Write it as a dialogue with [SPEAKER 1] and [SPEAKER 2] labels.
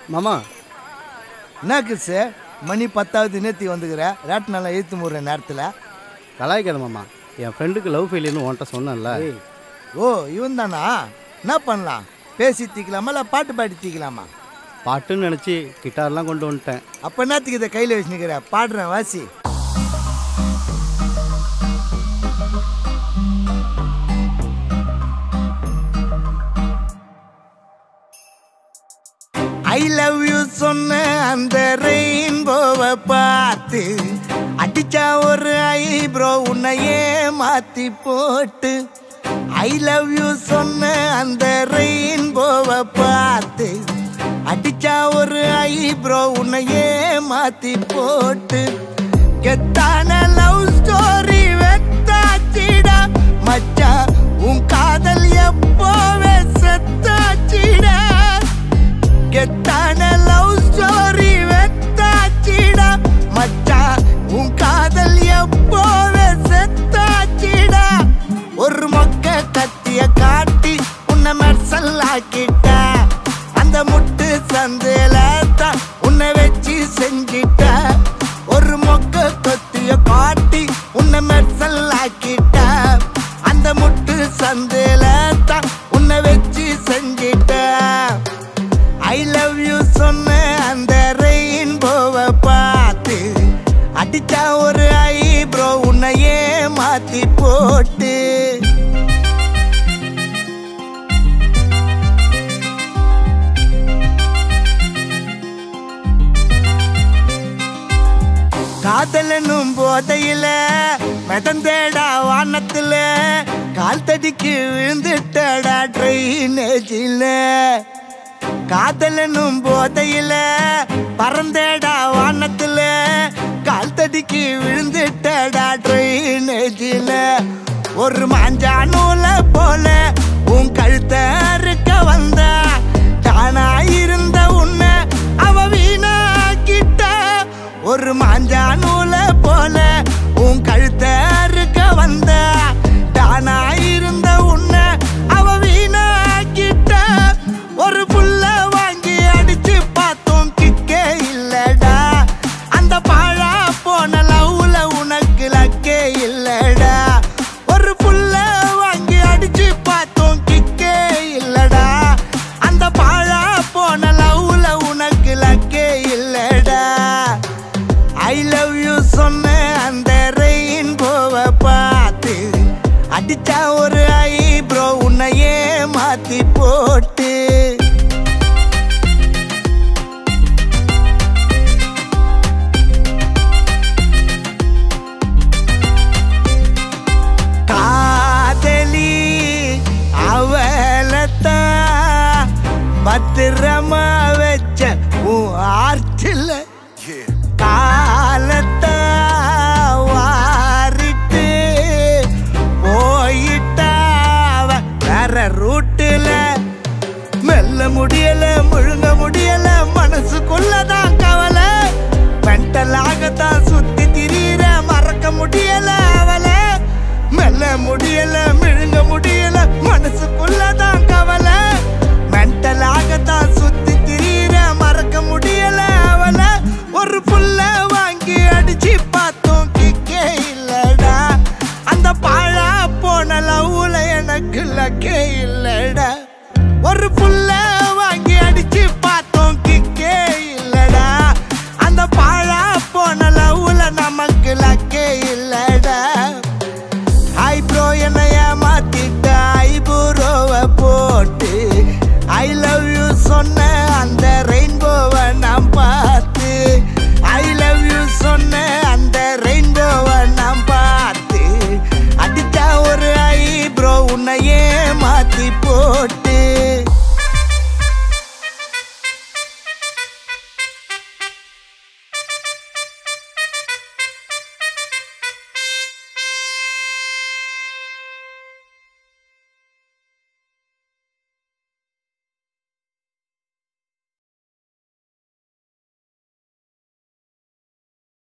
[SPEAKER 1] மாமா
[SPEAKER 2] என்ன கிறிஸு மணி பத்தாவது நேத்தி வந்துக்கிற ரேட் நல்லா எழுத்து முடுற நேரத்தில்
[SPEAKER 1] கலாய்க்காத மாமா என் ஃப்ரெண்டுக்கு லவ் ஃபெயிலியர்னு உன்கிட்ட சொன்னேன்ல
[SPEAKER 2] ஓ இவன் தானா என்ன பண்ணலாம் பேசி தீக்கலாமா இல்லை பாட்டு பாடி தீக்கலாமா
[SPEAKER 1] பாட்டுன்னு நினச்சி கிட்டார்லாம் கொண்டு வந்துட்டேன்
[SPEAKER 2] அப்போ என்னத்துக்கு இதை கையில் வச்சுனுக்கிற பாடுறேன் வாசி ஐ லவ் யூ சொன்ன அந்த ரெயின்போவை பார்த்து அடிச்சா ஒரு ஐப்ரோ உன்னையே மாத்தி போட்டு ஐ லவ் யூ சொன்ன அந்த ரெயின்போவை பார்த்து அடிச்சா ஒரு ஐப்ரோ உன்னையே மாத்தி போட்டு கெத்தான லவ் ஸ்டோரி வெத்தாச்சிடா மச்சான் உன் காதல் எப்போவே செத்தாச்சிடா கெத்தான லவ் ஸ்டோரி வெத்தாச்சிடா மச்சான் உன் காதல் எப்போவே செத்தாச்சிடா ஒரு மொக்க கத்திய காட்டி உன்னை மெர்சல் ஆக்கிட்ட அந்த முட்டு சந்தையில தான் உன்னை வச்சு செஞ்சிட்ட ஒரு மொக்க கத்திய காட்டி உன்னை மெர்சல் ஆக்கிட்ட அந்த முட்டு சந்தையில தான் உன்னை வச்சு செஞ்சிட்ட ஐ லவ் யூ சொன்ன அந்த ரெயின்போவை பார்த்து அடிச்சா ஒரு ஐப்ரோ உன்னையே மாத்தி போட்டு காதலனும் போதையில மிதந்தேடா வானத்துல கால் தடிக்கு விழுந்துட்டடா ட்ரெயினேஜில காதலனும் போதையில பறந்தேடா வானத்துல கால் தடிக்கு விழுந்துட்டடா ட்ரெயினேஜில ஒரு மாஞ்சா நூல போல உன் கழுத்தை அறுக்க வந்த தானா இருந்த உன்னை அவ வீணாக்கிட்ட ஒரு மாஞ்சா